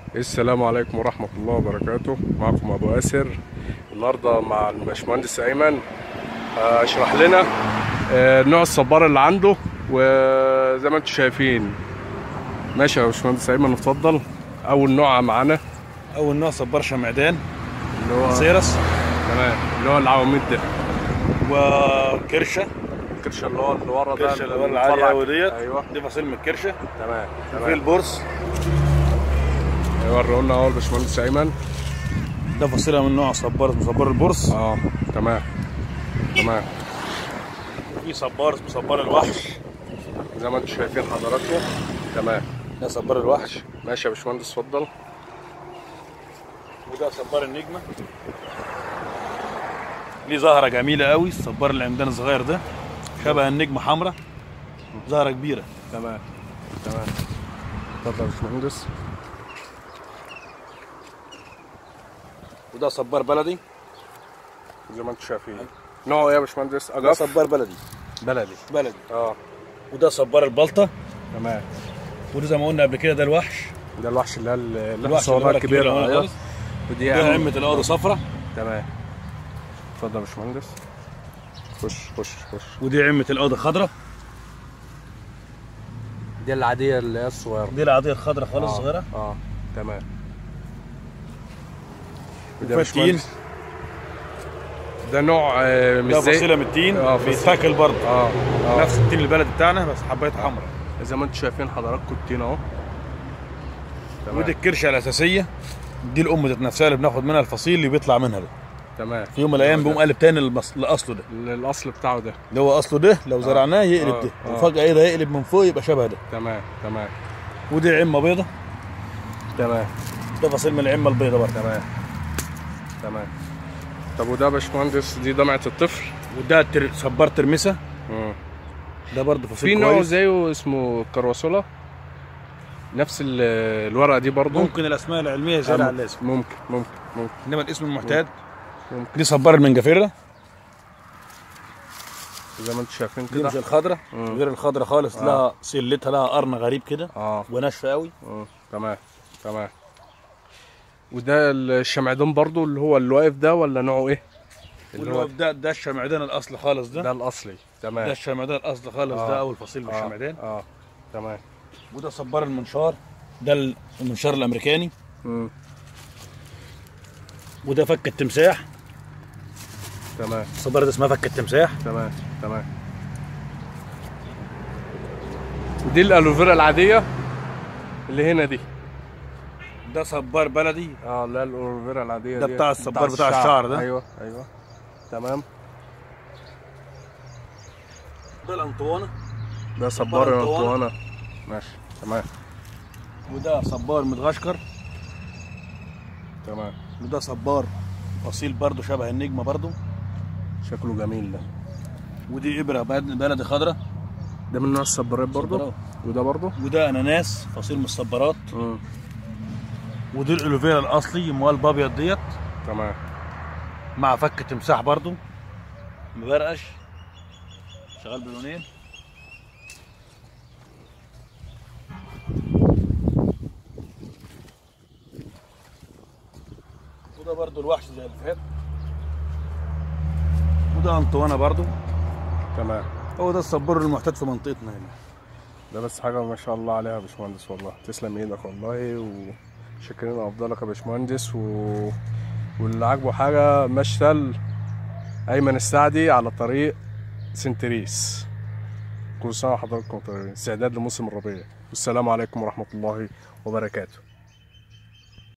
السلام عليكم ورحمة الله وبركاته معكم أبو ياسر النهاردة مع الباشمهندس أيمن آه، اشرح لنا آه، نوع الصبار اللي عنده وزي ما انتم شايفين ماشي يا باشمهندس أيمن اتفضل أول نوع معانا اول نوع صبار شمعدان اللي هو سيرس تمام اللي هو العواميد ده وكرشه الكرشة اللي هو اللي ورا ده الكرشه اللي هو العاليه المفرع. قوي ديت أيوه دي فصيل من الكرشه تمام في تمام البورس أيوه لنا أهو الباشمهندس أيمن ده فصيله من نوع صبار اسمه صبار البورس اه تمام تمام وفي صبار اسمه صبار الوحش زي ما انتم شايفين حضراتكم تمام ده صبار الوحش ماشي يا باشمهندس اتفضل وده صبار النجمه ليه زهره جميله قوي الصبار اللي عندنا الصغير ده شبه النجمه حمراء زهره كبيره تمام تمام اتفضل يا باشمهندس وده صبار بلدي زي ما انتم شايفين نوعه ايه يا باشمهندس ده اجاف صبار بلدي بلدي بلدي اه وده صبار البلطه تمام وده زي ما قلنا قبل كده ده الوحش ده الوحش اللي هي اللي احنا الوحش اللي صورناها هو الكبير الكبيره اللي هو ايوه خالص. ودي ده أهم- عمة الأوضة صفرة تمام اتفضل يا باشمهندس خش خش خش ودي عمة الأوضة خضرة دي العاديه اللي هي الصغيره دي العادية الخضرة خالص آه، صغيرة اه تمام وده يا وفي التين باشمهندس ده نوع آه، مش ده زي فصيلة من التين آه، فصيلة. بيتاكل برضه اه اه نفس التين البلدي بتاعنا بس حبايته حمراء زي ما انتم شايفين حضراتكم التين اهو تمام ودي الكرشة الأساسية دي الأم ذات نفسها اللي بناخد منها الفصيل اللي بيطلع منها ده تمام في يوم من الأيام بيقوم قلب تاني للمص- لأصله ده الاصل بتاعه ده اللي هو أصله ده لو زرعناه يقلب آه، ده آه. وفجأة إيه ده يقلب من فوق يبقى شبه ده تمام تمام ودي عمة بيضة تمام ده فصيل من العمة البيضة برضه تمام تمام طب وده يا باشمهندس دي دمعة الطفل وده تر... صبار ترمسة مم. ده برضه في فصيل نوع كويس زيه اسمه كروسولا نفس ال- الورقة دي برضو ممكن الأسماء العلمية زيادة عن اللازم ممكن ممكن ممكن إنما الاسم المعتاد ممكن دي صبار المنجفيرة زي ما انتم شايفين دي مش كده الخضرة مم. غير الخضرة خالص آه. لها سلتها لها قرن غريب كده اه وناشفة قوي مم. تمام تمام وده الشمعدان برضو اللي هو اللي واقف ده ولا نوعه ايه؟ اللي هو ده ده الشمعدان الاصل خالص ده ده الاصلي ده تمام الشمعدان الاصل خالص آه. ده اول فصيل من اه الشمعدان اه تمام وده صبار المنشار ده المنشار الامريكاني مم. وده فك التمساح تمام الصبارة ده اسمها فك التمساح تمام تمام ودي الالوفيرا العاديه اللي هنا دي ده صبار بلدي اه لا الالوفيرا العاديه ده دي بتاع الصبار بتاع الشعر ده. ايوه ايوه تمام ده الانطوانه ده صبار صبار الأنطوانة. الانطوانه ماشي تمام وده صبار مدغشقر تمام وده صبار فصيل برضه شبه النجمه برضه شكله جميل ده ودي ابره بلد- بلدي خضراء ده من نوع الصبارات برضو صبارات. وده برضو وده اناناس فصيل من الصبارات امم ودي الالوفيرا الاصلي موال بابيض ديت تمام مع فك تمساح برضو مبرقش شغال بلونين وده برضو الوحش زي اللي فات وده انطوانه برضو تمام هو ده الصبور المعتاد في منطقتنا هنا ده بس حاجه ما شاء الله عليها يا باشمهندس والله تسلم ايدك والله وشاكرين افضلك يا باشمهندس و... واللي عاجبه حاجه مشتل ايمن السعدي على طريق سنتريس كل سنه وحضراتكم طيبين استعداد لموسم الربيع والسلام عليكم ورحمه الله وبركاته